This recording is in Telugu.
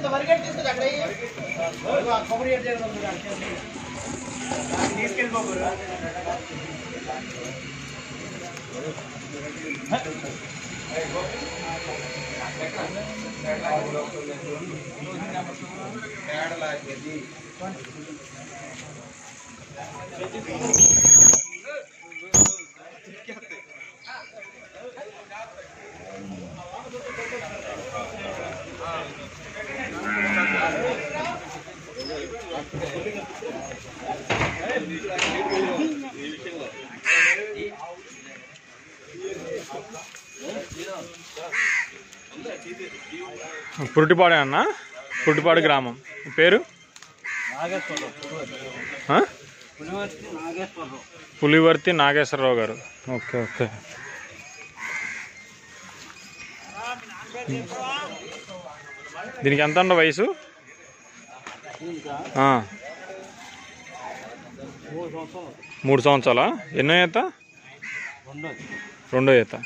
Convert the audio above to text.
వరిగడ్డి తీసుకొచ్చి అక్కడ వెయ్యి. ఆ కొబ్బరి గడ్డి దగ్గర ఉంది కదా, దాన్ని తీసుకెళ్ళిపోకూడదు పురుటిపాడే అన్న పురుటిపాడు గ్రామం మీ పేరు ఆ? పులివర్తి నాగేశ్వరరావు గారు ఓకే ఓకే దీనికి ఎంత ఉండ వయసు ఆ. మూడు సంవత్సరాలా ఎన్నో ఈత రెండో ఈత